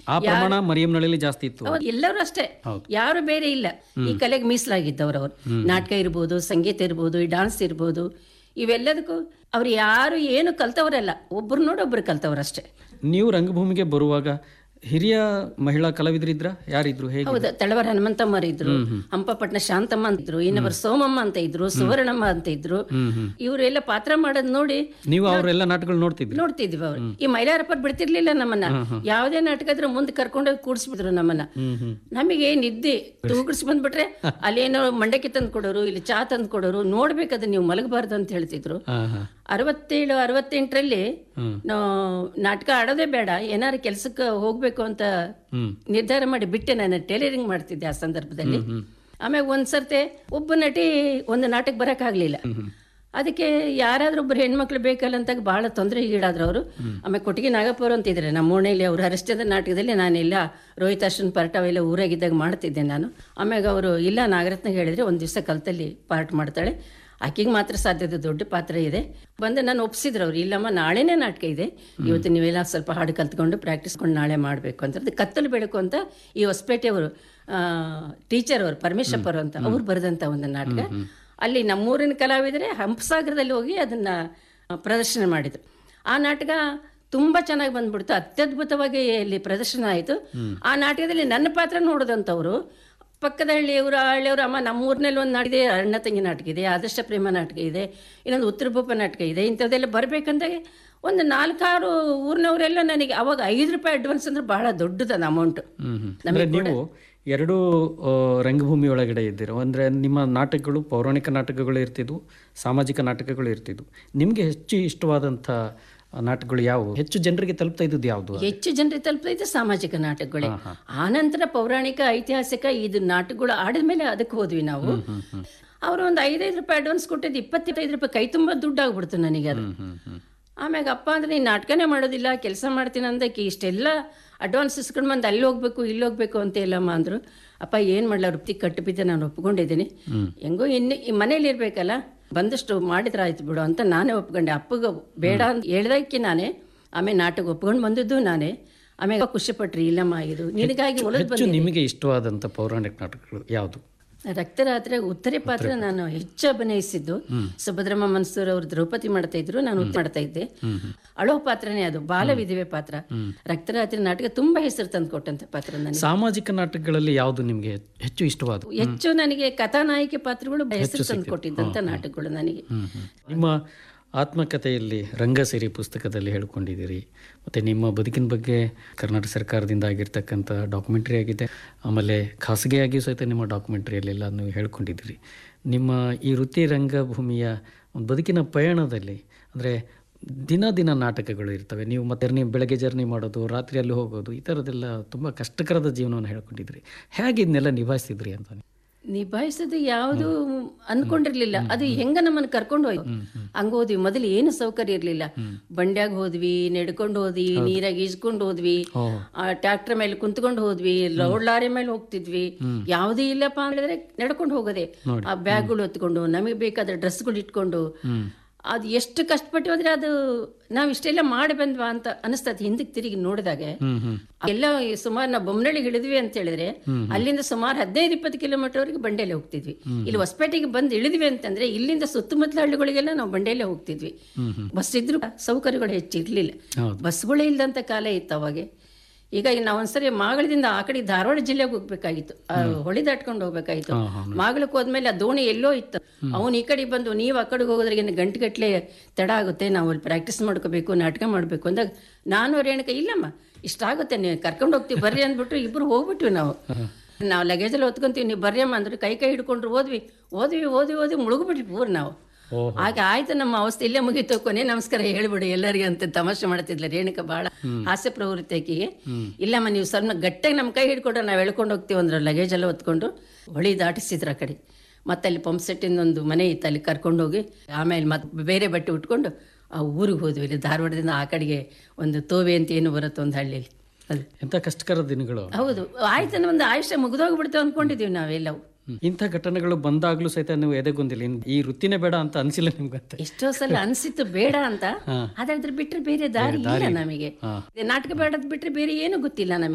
ಆ ಪ್ರಮಾಣ ಮರಿಯಂನಳ್ಳಿಲಿ ಜಾಸ್ತಿ ಇತ್ತು ಹೌದು, ಎಲ್ಲರೂ ಅಷ್ಟೇ ಯಾರು ಬೇರೆ ಇಲ್ಲ ಈ ಕಲೆಗೆ ಮೀಸಲಾಗಿದ್ದವ್ರು ಅವರು ನಾಟಕ ಇರ್ಬೋದು ಸಂಗೀತ ಇರ್ಬೋದು ಈ ಡಾನ್ಸ್ ಇರ್ಬೋದು ಇವೆಲ್ಲದಕ್ಕೂ ಅವ್ರು ಯಾರು ಏನು ಕಲ್ತವರಲ್ಲ ಒಬ್ರು ನೋಡಿ ಒಬ್ರು ಕಲ್ತವ್ರಷ್ಟೇ ನೀವು ರಂಗಭೂಮಿಗೆ ಬರುವಾಗ ಹಿರಿಯ ಮಹಿಳಾ ಕಲಾವಿದರಿದ್ರ ಯಾರಿದ್ರು ಹೇಗೆ ಹೌದು ತಳವರ ಹನುಮಂತಮ್ಮರು ಇದ್ರು ಹಂಪಪಟ್ಟಣ ಶಾಂತಮ್ಮ ಅಂತ ಇದ್ರು ಇನ್ನೊಬ್ಬರು ಸೋಮಮ್ಮ ಅಂತ ಇದ್ರು ಸುವರ್ಣಮ್ಮ ಅಂತ ಇದ್ರು ಇವರೆಲ್ಲ ಪಾತ್ರ ಮಾಡೋದ್ ನೋಡಿ ನೀವು ಅವರೆಲ್ಲ ನಾಟಕಗಳು ನೋಡ್ತಿದ್ರಿ ನೋಡ್ತಿದ್ವಿ ಅವ್ರು ಈ ಮೈಲಾರಪ್ಪರ್ ಬಿಡ್ತಿರ್ಲಿಲ್ಲ ನಮ್ಮನ್ನ ಯಾವುದೇ ನಾಟಕ ಇದ್ರೆ ಮುಂದೆ ಕರ್ಕೊಂಡೋಗಿ ಕೂಡಿಸ್ಬಿಟ್ರು ನಮ್ಮನ್ನ ನಮಗೆ ನಿದ್ದೆ ತೂಗಿಡ್ಸಿ ಬಂದ್ಬಿಟ್ರೆ ಅಲ್ಲೇನೋ ಮಂಡಕ್ಕಿ ತಂದು ಕೊಡೋರು ಇಲ್ಲಿ ಚಾ ತಂದು ಕೊಡೋರು ನೋಡ್ಬೇಕದ ನೀವು ಮಲಗಬಾರ್ದು ಅಂತ ಹೇಳ್ತಿದ್ರು ಹಾ ಹಾ ಅರವತ್ತೇಳು ಅರವತ್ತೆಂಟರಲ್ಲಿ ನಾವು ನಾಟಕ ಆಡೋದೇ ಬೇಡ ಏನಾರು ಕೆಲ್ಸಕ್ಕೆ ಹೋಗ್ಬೇಕು ಅಂತ ನಿರ್ಧಾರ ಮಾಡಿ ಬಿಟ್ಟೆ ನಾನು ಟೈಲರಿಂಗ್ ಮಾಡ್ತಿದ್ದೆ ಆ ಸಂದರ್ಭದಲ್ಲಿ ಆಮೇಲೆ ಒಂದ್ ಸರ್ತೆ ಒಬ್ಬ ನಟಿ ಒಂದು ನಾಟಕ ಬರಕ್ಕಾಗ್ಲಿಲ್ಲ ಅದಕ್ಕೆ ಯಾರಾದ್ರೂ ಒಬ್ರು ಹೆಣ್ಮಕ್ಳು ಬೇಕಲ್ಲ ಅಂತ ಬಹಳ ತೊಂದರೆ ಈಡಾದ್ರು ಅವರು ಆಮೇಲೆ ಕೊಟ್ಟಿಗೆ ನಾಗಪ್ಪರು ಅಂತ ಇದ್ರೆ ನಮ್ಮ ಓಣೆಯಲ್ಲಿ ಅವ್ರು ಹರಿಶ್ಚಂದ್ರ ನಾಟಕದಲ್ಲಿ ನಾನೆಲ್ಲ ರೋಹಿತ್ ಅರ್ಶನ್ ಪಾರ್ಟ್ ಅವೆಲ್ಲ ಊರಾಗಿದ್ದಾಗ ಮಾಡ್ತಿದ್ದೆ ನಾನು ಆಮ್ಯಾಗ ಅವರು ಇಲ್ಲ ನಾಗರತ್ನಗೆ ಹೇಳಿದ್ರೆ ಒಂದ್ ದಿವಸ ಕಲ್ತಲ್ಲಿ ಪಾರ್ಟ್ ಮಾಡ್ತಾಳೆ ಆಕೆಗೆ ಮಾತ್ರ ಸಾಧ್ಯತೆ ದೊಡ್ಡ ಪಾತ್ರ ಇದೆ ಬಂದು ನಾನು ಒಪ್ಸಿದ್ರು ಅವ್ರು ಇಲ್ಲಮ್ಮ ನಾಳೆನೇ ನಾಟಕ ಇದೆ ಇವತ್ತು ನೀವೆಲ್ಲ ಸ್ವಲ್ಪ ಹಾಡು ಕಲ್ತ್ಕೊಂಡು ಪ್ರಾಕ್ಟೀಸ್ ಕೊಂಡು ನಾಳೆ ಮಾಡಬೇಕು ಅಂತ ಅದು ಕತ್ತಲು ಬೆಳಕು ಅಂತ ಈ ಹೊಸಪೇಟೆಯವರು ಟೀಚರ್ ಅವರು ಪರಮೇಶಪ್ಪರು ಅಂತ ಅವ್ರು ಬರೆದಂಥ ಒಂದು ನಾಟಕ ಅಲ್ಲಿ ನಮ್ಮೂರಿನ ಕಲಾವಿದರೆ ಹಂಪಸಾಗರದಲ್ಲಿ ಹೋಗಿ ಅದನ್ನ ಆ, ಪ್ರದರ್ಶನ ಮಾಡಿದ್ರು ಆ ನಾಟಕ ತುಂಬಾ ಚೆನ್ನಾಗಿ ಬಂದ್ಬಿಡ್ತು ಅತ್ಯದ್ಭುತವಾಗಿ ಅಲ್ಲಿ ಪ್ರದರ್ಶನ ಆಯಿತು ಆ ನಾಟಕದಲ್ಲಿ ನನ್ನ ಪಾತ್ರ ನೋಡಿದಂಥವ್ರು ಪಕ್ಕದ ಹಳ್ಳಿಯವರು ಆ ಹಳ್ಳಿಯವರು ಅಮ್ಮ ನಮ್ಮ ಊರಿನಲ್ಲಿ ಒಂದು ನಾಟಕ ಇದೆ ಅಣ್ಣ ತಂಗಿ ನಾಟಕ ಇದೆ ಆದರ್ಶ ಪ್ರೇಮ ನಾಟಕ ಇದೆ ಇನ್ನೊಂದು ಉತ್ತರ ಭೂಪ ನಾಟಕ ಇದೆ ಇಂಥದ್ದೆಲ್ಲ ಬರಬೇಕಂದಾಗ ಒಂದು ನಾಲ್ಕಾರು ಊರಿನವರೆಲ್ಲ ನನಗೆ ಅವಾಗ ಐದು ರೂಪಾಯಿ ಅಡ್ವಾನ್ಸ್ ಅಂದ್ರೆ ಬಹಳ ದೊಡ್ಡದದ ಅಮೌಂಟ್ ಹ್ಮ್ ಹ್ಮ್. ಅಂದ್ರೆ ನೀವು ಎರಡು ಆ, ರಂಗಭೂಮಿ ಒಳಗಡೆ ಇದ್ದೀರ ಅಂದ್ರೆ ನಿಮ್ಮ ನಾಟಕಗಳು ಪೌರಾಣಿಕ ನಾಟಕಗಳು ಇರ್ತಿದ್ವು ಸಾಮಾಜಿಕ ನಾಟಕಗಳು ಇರ್ತಿದ್ವು ನಿಮ್ಗೆ ಹೆಚ್ಚು ಇಷ್ಟವಾದಂಥ ನಾಟಕಗಳು ಯಾವುವು ಹೆಚ್ಚು ಜನರಿಗೆ ತಲುಪ್ತಾ ಇದ್ದದ್ದು ಯಾವುದು ಹೆಚ್ಚು ಜನರಿಗೆ ತಲುಪ್ತೈತೆ ಸಾಮಾಜಿಕ ನಾಟಕಗಳೇ ಆನಂತರ ಪೌರಾಣಿಕ ಐತಿಹಾಸಿಕ ಇದು ನಾಟಕಗಳು ಆಡಿದ್ಮೇಲೆ ಅದಕ್ಕೆ ಹೋದ್ವಿ ನಾವು ಅವರು ಒಂದು ಐದೈದು ರೂಪಾಯಿ ಅಡ್ವಾನ್ಸ್ ಕೊಟ್ಟಿದ್ದು ಇಪ್ಪತ್ತೈದು ರೂಪಾಯಿ ಕೈ ತುಂಬ ದುಡ್ಡು ಆಗ್ಬಿಡ್ತು ನನಗೆ ಅದು ಆಮ್ಯಾಗ ಅಪ್ಪ ಅಂದ್ರೆ ನೀನು ನಾಟಕನೇ ಮಾಡೋದಿಲ್ಲ ಕೆಲಸ ಮಾಡ್ತೀನಿ ಅಂದಕ್ಕೆ ಇಷ್ಟೆಲ್ಲ ಅಡ್ವಾನ್ಸ್ ಇಸ್ಕೊಂಡು ಬಂದು ಅಲ್ಲಿ ಹೋಗ್ಬೇಕು ಇಲ್ಲಿ ಹೋಗ್ಬೇಕು ಅಂತ ಎಲ್ಲಮ್ಮ ಅಂದ್ರು ಅಪ್ಪ ಏನು ಮಾಡಲ ವೃತ್ತಿ ಕಟ್ಟು ಬಿದ್ದೆ ನಾನು ಒಪ್ಕೊಂಡಿದ್ದೀನಿ ಹೆಂಗೋ ಇನ್ನು ಈ ಮನೇಲಿ ಇರ್ಬೇಕಲ್ಲ ಬಂದಷ್ಟು ಮಾಡಿದ್ರೆ ಆಯ್ತು ಬಿಡು ಅಂತ ನಾನೇ ಒಪ್ಕೊಂಡೆ ಅಪ್ಪಗೆ ಬೇಡ ಅಂತ ಹೇಳ್ದಕ್ಕೆ ನಾನೇ ಆಮೇಲೆ ನಾಟಕ ಒಪ್ಕೊಂಡು ಬಂದಿದ್ದು ನಾನೇ ಆಮೇಲೆ ಖುಷಿ ಪಟ್ರಿ ಇಲ್ಲಮ್ಮ ಇದು ನಿನಗಾಗಿ ಒಳಗೆ ಹೆಚ್ಚು ನಿಮಗೆ ಇಷ್ಟವಾದಂಥ ಪೌರಾಣಿಕ ನಾಟಕಗಳು ಯಾವುದು ರಕ್ತರಾತ್ರಿ ಉತ್ತರೆ ಪಾತ್ರ ನಾನು ಹೆಚ್ಚು ಅಭಿನಯಿಸಿದ್ದು ಸುಭದ್ರಮ್ಮ ಮನ್ಸೂರ್ ಅವರು ದ್ರೌಪದಿ ಮಾಡ್ತಾ ಇದ್ರು ನಾನು ಉತ್ತರ ಮಾಡ್ತಾ ಇದ್ದೆ ಅಳೋ ಪಾತ್ರನೇ ಅದು ಬಾಲ ವಿಧವೆ ಪಾತ್ರ ರಕ್ತರಾತ್ರಿ ನಾಟಕ ತುಂಬಾ ಹೆಸರು ತಂದು ಕೊಟ್ಟಂತ ಪಾತ್ರ ನನಗೆ ಸಾಮಾಜಿಕ ನಾಟಕಗಳಲ್ಲಿ ಯಾವುದು ನಿಮಗೆ ಹೆಚ್ಚು ಇಷ್ಟವಾದ ಹೆಚ್ಚು ನನಗೆ ಕಥಾನಾಯಕಿ ಪಾತ್ರಗಳು ಹೆಸರು ತಂದು ಕೊಟ್ಟಿದ್ದಂತ ನಾಟಕಗಳು ನನಗೆ ನಿಮ್ಮ ಆತ್ಮಕಥೆಯಲ್ಲಿ ರಂಗಸಿರಿ ಪುಸ್ತಕದಲ್ಲಿ ಹೇಳ್ಕೊಂಡಿದ್ದೀರಿ ಮತ್ತು ನಿಮ್ಮ ಬದುಕಿನ ಬಗ್ಗೆ ಕರ್ನಾಟಕ ಸರ್ಕಾರದಿಂದ ಆಗಿರ್ತಕ್ಕಂಥ ಡಾಕ್ಯುಮೆಂಟ್ರಿ ಆಗಿದೆ ಆಮೇಲೆ ಖಾಸಗಿಯಾಗಿಯೂ ಸಹಿತ ನಿಮ್ಮ ಡಾಕ್ಯುಮೆಂಟ್ರಿಯಲ್ಲೆಲ್ಲ ನೀವು ಹೇಳ್ಕೊಂಡಿದ್ದೀರಿ ನಿಮ್ಮ ಈ ವೃತ್ತಿ ರಂಗಭೂಮಿಯ ಒಂದು ಬದುಕಿನ ಪಯಣದಲ್ಲಿ ಅಂದರೆ ದಿನ ದಿನ ನಾಟಕಗಳು ಇರ್ತವೆ ನೀವು ಮತ್ತೆ ನೀವು ಬೆಳಗ್ಗೆ ಜರ್ನಿ ಮಾಡೋದು ರಾತ್ರಿಯಲ್ಲಿ ಹೋಗೋದು ಈ ಥರದ್ದೆಲ್ಲ ತುಂಬ ಕಷ್ಟಕರದ ಜೀವನವನ್ನು ಹೇಳ್ಕೊಂಡಿದ್ರಿ ಹೇಗೆ ಇದನ್ನೆಲ್ಲ ನಿಭಾಯಿಸಿದ್ರಿ ಅಂತ ನಿಭಾಯಿಸೋದು ಯಾವುದು ಅನ್ಕೊಂಡಿರ್ಲಿಲ್ಲ ಅದು ಹೆಂಗ ನಮ್ಮನ್ನ ಕರ್ಕೊಂಡು ಹೋಯ್ತು ಹಂಗ ಹೋದ್ವಿ ಮೊದಲು ಏನು ಸೌಕರ್ಯ ಇರ್ಲಿಲ್ಲ ಬಂಡ್ಯಾಗ ಹೋದ್ವಿ ನಡ್ಕೊಂಡು ಹೋದ್ವಿ ನೀರಾಗ ಈಜ್ಕೊಂಡು ಹೋದ್ವಿ ಟ್ರ್ಯಾಕ್ಟರ್ ಮೇಲೆ ಕುಂತ್ಕೊಂಡು ಹೋದ್ವಿ ಲೋಡ್ ಲಾರಿ ಮೇಲೆ ಹೋಗ್ತಿದ್ವಿ ಯಾವುದೇ ಇಲ್ಲಪ್ಪ ಹೇಳಿದ್ರೆ ನಡ್ಕೊಂಡು ಹೋಗೋದೆ ಆ ಬ್ಯಾಗ್ಗಳು ಹೊತ್ಕೊಂಡು ನಮಗೆ ಬೇಕಾದ ಡ್ರೆಸ್ಗಳು ಇಟ್ಕೊಂಡು ಅದು ಎಷ್ಟು ಕಷ್ಟಪಟ್ಟು ಹೋದ್ರೆ ಅದು ನಾವ್ ಇಷ್ಟೆಲ್ಲ ಮಾಡಿ ಬಂದ್ವಾ ಅಂತ ಅನಿಸ್ತದೆ ಹಿಂದಕ್ಕೆ ತಿರುಗಿ ನೋಡಿದಾಗ ಎಲ್ಲ ಸುಮಾರು ನಾವು ಬೊಮ್ಮನಳ್ಳಿಗೆ ಇಳಿದ್ವಿ ಅಂತ ಹೇಳಿದ್ರೆ ಅಲ್ಲಿಂದ ಸುಮಾರು ಹದಿನೈದು ಇಪ್ಪತ್ತು ಕಿಲೋಮೀಟರ್ ವರೆಗೆ ಬಂಡೆಲೆ ಹೋಗ್ತಿದ್ವಿ ಇಲ್ಲಿ ಹೊಸಪೇಟೆಗೆ ಬಂದು ಇಳಿದ್ವಿ ಅಂತಂದ್ರೆ ಇಲ್ಲಿಂದ ಸುತ್ತಮುತ್ತಲ ಹಳ್ಳಿಗಳಿಗೆಲ್ಲ ನಾವು ಬಂಡೆಲೆ ಹೋಗ್ತಿದ್ವಿ ಬಸ್ ಇದ್ರು ಸೌಕರ್ಯಗಳು ಹೆಚ್ಚಿರ್ಲಿಲ್ಲ ಬಸ್ಗಳೇ ಇಲ್ದಂತ ಕಾಲ ಇತ್ತು ಅವಾಗೆ ಈಗ ನಾವು ಒಂದ್ಸರಿ ಮಾಗಳದಿಂದ ಆ ಕಡೆ ಧಾರವಾಡ ಜಿಲ್ಲೆಗೆ ಹೋಗ್ಬೇಕಾಗಿತ್ತು ಆ ಹೊಳಿ ದಾಟ್ಕೊಂಡು ಹೋಗ್ಬೇಕಾಗಿತ್ತು ಮಾಗಳಕ್ಕೆ ಹೋದ್ಮೇಲೆ ಆ ದೋಣಿ ಎಲ್ಲೋ ಇತ್ತು ಅವನು ಈ ಕಡೆ ಬಂದು ನೀವು ಆ ಕಡೆಗೆ ಹೋಗೋದ್ರಿಗೆ ಗಂಟೆಗಟ್ಲೆ ತಡ ಆಗುತ್ತೆ ನಾವು ಅಲ್ಲಿ ಪ್ರಾಕ್ಟೀಸ್ ಮಾಡ್ಕೋಬೇಕು ನಾಟಕ ಮಾಡಬೇಕು ಅಂದಾಗ ನಾನು ರೇಣುಕ ಇಲ್ಲಮ್ಮ ಇಷ್ಟಾಗುತ್ತೆ ನೀವು ಕರ್ಕೊಂಡು ಹೋಗ್ತೀವಿ ಬರ್ರಿ ಅಂದ್ಬಿಟ್ಟು ಇಬ್ರು ಹೋಗ್ಬಿಟ್ವಿ ನಾವು ನಾವು ಲಗೇಜಲ್ಲಿ ಹೊತ್ಕೊಂತೀವಿ ನೀವು ಬರ್ರಿ ಅಮ್ಮ ಅಂದ್ರೆ ಕೈ ಕೈ ಹಿಡ್ಕೊಂಡ್ರು ಹೋದ್ವಿ ಓದ್ವಿ ಓದ್ವಿ ಓದ್ವಿ ಮುಳುಗ್ಬಿಟ್ವಿ ಪೂರ್ ನಾವು ಆಗ ಆಯ್ತು ನಮ್ಮ ಅವಸ್ಥೆ ಇಲ್ಲೇ ಮುಗೀತು ಕೊನೆ ನಮಸ್ಕಾರ ಹೇಳ್ಬಿಡು ಎಲ್ಲರಿಗೆ ಅಂತ ತಮಾಷೆ ಮಾಡ್ತಿದ್ಲ ರೇಣುಕ ಬಹಳ ಹಾಸ್ಯ ಪ್ರವೃತ್ತಿ ಆಕಿಗೆ ಇಲ್ಲಮ್ಮ ನೀವು ಸ್ವಲ್ಪ ಗಟ್ಟಿಗೆ ನಮ್ಮ ಕೈ ಹಿಡ್ಕೊಂಡ್ರೆ ನಾವು ಎಳ್ಕೊಂಡು ಹೋಗ್ತೀವಿ ಅಂದ್ರೆ ಲಗೇಜ್ ಎಲ್ಲ ಹೊತ್ಕೊಂಡು ಹೊಳಿ ದಾಟಿಸಿದ್ರು ಆ ಕಡೆ ಮತ್ತೆ ಅಲ್ಲಿ ಪಂಪ್ ಸೆಟ್ಟಿಂದ ಒಂದು ಮನೆ ಇತ್ತು ಅಲ್ಲಿ ಕರ್ಕೊಂಡು ಹೋಗಿ ಆಮೇಲೆ ಮತ್ತೆ ಬೇರೆ ಬಟ್ಟೆ ಉಟ್ಕೊಂಡು ಆ ಊರಿಗೆ ಹೋದ್ವಿ ಇಲ್ಲಿ ಧಾರವಾಡದಿಂದ ಆ ಕಡೆಗೆ ಒಂದು ತೋವೆ ಅಂತ ಏನು ಬರುತ್ತೆ ಒಂದು ಹಳ್ಳಿಯಲ್ಲಿ ಅದು ಎಂಥ ಕಷ್ಟಕರ ದಿನಗಳು ಹೌದು ಆಯ್ತು ಒಂದು ಆಯುಷ್ಯ ಮುಗಿದೋಗ್ಬಿಡ್ತೇವೆ ಅಂದ್ಕೊಂಡಿದ್ದೀವಿ ನಾವೆಲ್ಲವು ಇಂಥ ಘಟನೆಗಳು ಬಂದಾಗ್ಲೂ ಸಹಿತ ನೀವು ಎದೆಗೊಂದಿಲ್ಲ ಇನ್- ಈ ವೃತ್ತಿನೇ ಬೇಡ ಅಂತ ಅನಿಸಿಲ್ಲ ನಿಮ್ಗಂತ ಎಷ್ಟೋ ಸಲ ಅನ್ಸಿತ್ತು ಬೇಡ ಅಂತ ಅದಾದ್ರೆ ಬಿಟ್ರೆ ಬೇರೆ ದಾರಿ ಇಲ್ಲ ನಮಗೆ ನಾಟಕ ಬೇಡದ್ ಬಿಟ್ರೆ ಬೇರೆ ಏನು ಗೊತ್ತಿಲ್ಲ ನಮಗೆ